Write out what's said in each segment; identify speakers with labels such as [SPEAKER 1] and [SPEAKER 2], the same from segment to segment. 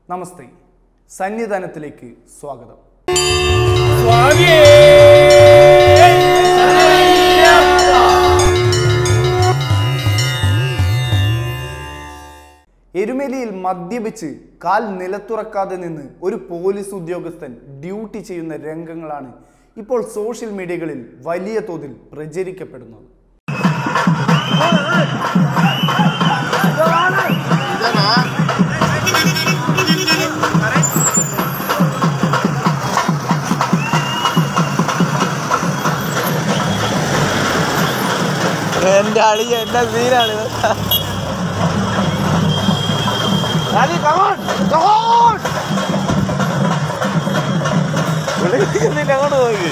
[SPEAKER 1] നമസ്തേ സന്നിധാനത്തിലേക്ക് സ്വാഗതം എരുമേലിയിൽ മദ്യപിച്ച് കാൽ നിലത്തുറക്കാതെ നിന്ന് ഒരു പോലീസ് ഉദ്യോഗസ്ഥൻ ഡ്യൂട്ടി ചെയ്യുന്ന രംഗങ്ങളാണ് ഇപ്പോൾ സോഷ്യൽ മീഡിയകളിൽ വലിയ തോതിൽ പ്രചരിക്കപ്പെടുന്നത്
[SPEAKER 2] എന്റെ അളി എന്റെ സീനാണ് അങ്ങോട്ട് നോക്കി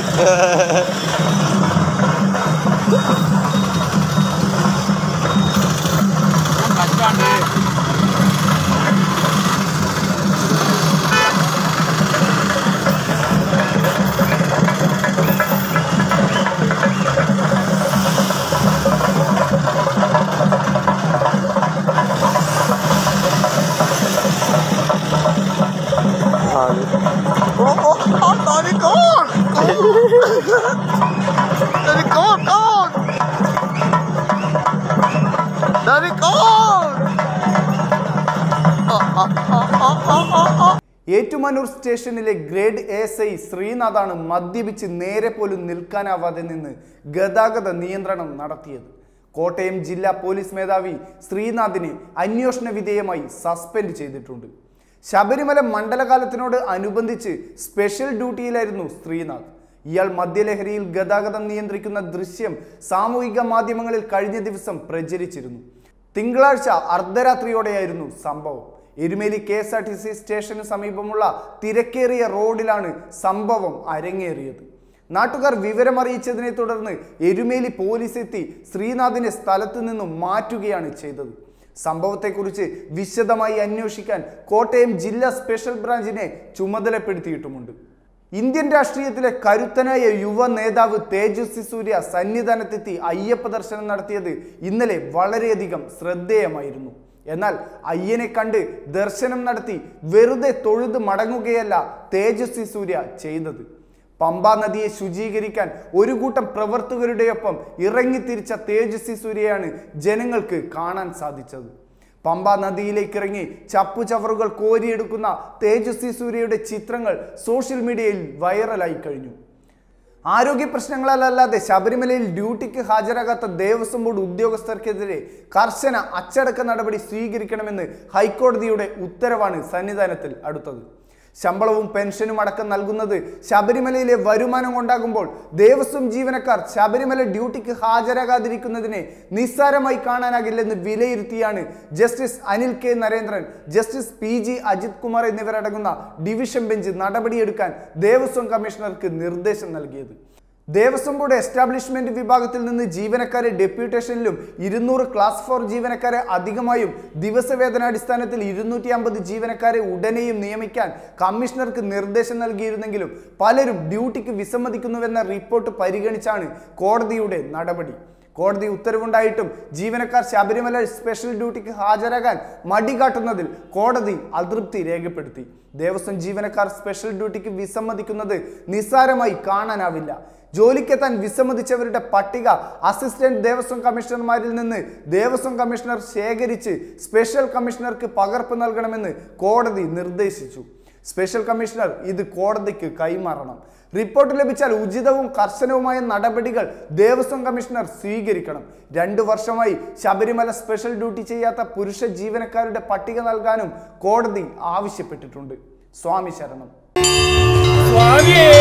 [SPEAKER 1] ഏറ്റുമാനൂർ സ്റ്റേഷനിലെ ഗ്രേഡ് എസ് ഐ ശ്രീനാഥാണ് മദ്യപിച്ച് നേരെ പോലും നിൽക്കാനാവാതെ നിന്ന് ഗതാഗത നിയന്ത്രണം നടത്തിയത് കോട്ടയം ജില്ലാ പോലീസ് മേധാവി ശ്രീനാഥിനെ അന്വേഷണ വിധേയമായി സസ്പെൻഡ് ചെയ്തിട്ടുണ്ട് ശബരിമല മണ്ഡലകാലത്തിനോട് അനുബന്ധിച്ച് സ്പെഷ്യൽ ഡ്യൂട്ടിയിലായിരുന്നു ശ്രീനാഥ് ഇയാൾ മദ്യലഹരിയിൽ ഗതാഗതം നിയന്ത്രിക്കുന്ന ദൃശ്യം സാമൂഹിക മാധ്യമങ്ങളിൽ കഴിഞ്ഞ ദിവസം പ്രചരിച്ചിരുന്നു തിങ്കളാഴ്ച അർദ്ധരാത്രിയോടെയായിരുന്നു സംഭവം Erumeli K S R T C സ്റ്റേഷന് സമീപമുള്ള തിരക്കേറിയ റോഡിലാണ് സംഭവം അരങ്ങേറിയത് നാട്ടുകാർ വിവരമറിയിച്ചതിനെ തുടർന്ന് എരുമേലി പോലീസ് എത്തി ശ്രീനാഥിനെ സ്ഥലത്തു നിന്നും മാറ്റുകയാണ് ചെയ്തത് സംഭവത്തെക്കുറിച്ച് വിശദമായി അന്വേഷിക്കാൻ കോട്ടയം ജില്ലാ സ്പെഷ്യൽ ബ്രാഞ്ചിനെ ചുമതലപ്പെടുത്തിയിട്ടുമുണ്ട് ഇന്ത്യൻ രാഷ്ട്രീയത്തിലെ കരുത്തനായ യുവ നേതാവ് തേജസ്വി സൂര്യ സന്നിധാനത്തെത്തി അയ്യപ്പ ദർശനം നടത്തിയത് ഇന്നലെ വളരെയധികം ശ്രദ്ധേയമായിരുന്നു എന്നാൽ അയ്യനെ കണ്ട് ദർശനം നടത്തി വെറുതെ തൊഴുത് മടങ്ങുകയല്ല തേജസ്വി സൂര്യ ചെയ്തത് പമ്പാ നദിയെ ശുചീകരിക്കാൻ ഒരു കൂട്ടം പ്രവർത്തകരുടെയൊപ്പം ഇറങ്ങിത്തിരിച്ച തേജസ്വി സൂര്യയാണ് ജനങ്ങൾക്ക് കാണാൻ സാധിച്ചത് പമ്പാ നദിയിലേക്ക് ഇറങ്ങി ചപ്പുചവറുകൾ കോരിയെടുക്കുന്ന തേജസ്വി സൂര്യയുടെ ചിത്രങ്ങൾ സോഷ്യൽ മീഡിയയിൽ വൈറലായി കഴിഞ്ഞു ആരോഗ്യ പ്രശ്നങ്ങളല്ലാതെ ശബരിമലയിൽ ഡ്യൂട്ടിക്ക് ഹാജരാകാത്ത ദേവസ്വം ബോർഡ് ഉദ്യോഗസ്ഥർക്കെതിരെ കർശന അച്ചടക്ക നടപടി സ്വീകരിക്കണമെന്ന് ഹൈക്കോടതിയുടെ ഉത്തരവാണ് സന്നിധാനത്തിൽ അടുത്തത് ശമ്പളവും പെൻഷനും അടക്കം നൽകുന്നത് ശബരിമലയിലെ വരുമാനം കൊണ്ടാകുമ്പോൾ ദേവസ്വം ജീവനക്കാർ ശബരിമല ഡ്യൂട്ടിക്ക് ഹാജരാകാതിരിക്കുന്നതിനെ നിസ്സാരമായി കാണാനാകില്ലെന്ന് വിലയിരുത്തിയാണ് justice Anil K Narendran justice P G Ajith Kumar എന്നിവരടങ്ങുന്ന ഡിവിഷൻ ബെഞ്ച് നടപടിയെടുക്കാൻ ദേവസ്വം കമ്മീഷണർക്ക് നിർദ്ദേശം നൽകിയത് ദേവസ്വം ബോർഡ് എസ്റ്റാബ്ലിഷ്മെന്റ് വിഭാഗത്തിൽ നിന്ന് ജീവനക്കാരെ ഡെപ്യൂട്ടേഷനിലും ഇരുന്നൂറ് ക്ലാസ് ഫോർ ജീവനക്കാരെ അധികമായും ദിവസവേതനാടിസ്ഥാനത്തിൽ ഇരുന്നൂറ്റി അമ്പത് ജീവനക്കാരെ ഉടനെയും നിയമിക്കാൻ കമ്മീഷണർക്ക് നിർദ്ദേശം നൽകിയിരുന്നെങ്കിലും പലരും ഡ്യൂട്ടിക്ക് വിസമ്മതിക്കുന്നുവെന്ന റിപ്പോർട്ട് പരിഗണിച്ചാണ് കോടതിയുടെ നടപടി കോടതി ഉത്തരവുണ്ടായിട്ടും ജീവനക്കാർ ശബരിമല സ്പെഷ്യൽ ഡ്യൂട്ടിക്ക് ഹാജരാകാൻ മടി കാട്ടുന്നതിൽ കോടതി അതൃപ്തി രേഖപ്പെടുത്തി ദേവസ്വം ജീവനക്കാർ സ്പെഷ്യൽ ഡ്യൂട്ടിക്ക് വിസമ്മതിക്കുന്നത് നിസ്സാരമായി കാണാനാവില്ല ജോലിക്കെത്താൻ വിസമ്മതിച്ചവരുടെ പട്ടിക അസിസ്റ്റന്റ് ദേവസ്വം കമ്മീഷണർമാരിൽ നിന്ന് ദേവസ്വം കമ്മീഷണർ ശേഖരിച്ച് സ്പെഷ്യൽ കമ്മീഷണർക്ക് പകർപ്പ് നൽകണമെന്ന് കോടതി നിർദ്ദേശിച്ചു സ്പെഷ്യൽ കമ്മീഷണർ ഇത് കോടതിക്ക് കൈമാറണം റിപ്പോർട്ട് ലഭിച്ചാൽ ഉചിതവും കർശനവുമായ നടപടികൾ ദേവസ്വം കമ്മീഷണർ സ്വീകരിക്കണം രണ്ടു വർഷമായി ശബരിമല സ്പെഷ്യൽ ഡ്യൂട്ടി ചെയ്യാത്ത പുരുഷ ജീവനക്കാരുടെ പട്ടിക നൽകാനും കോടതി ആവശ്യപ്പെട്ടിട്ടുണ്ട് സ്വാമി ശരണം
[SPEAKER 2] സ്വാമിയേ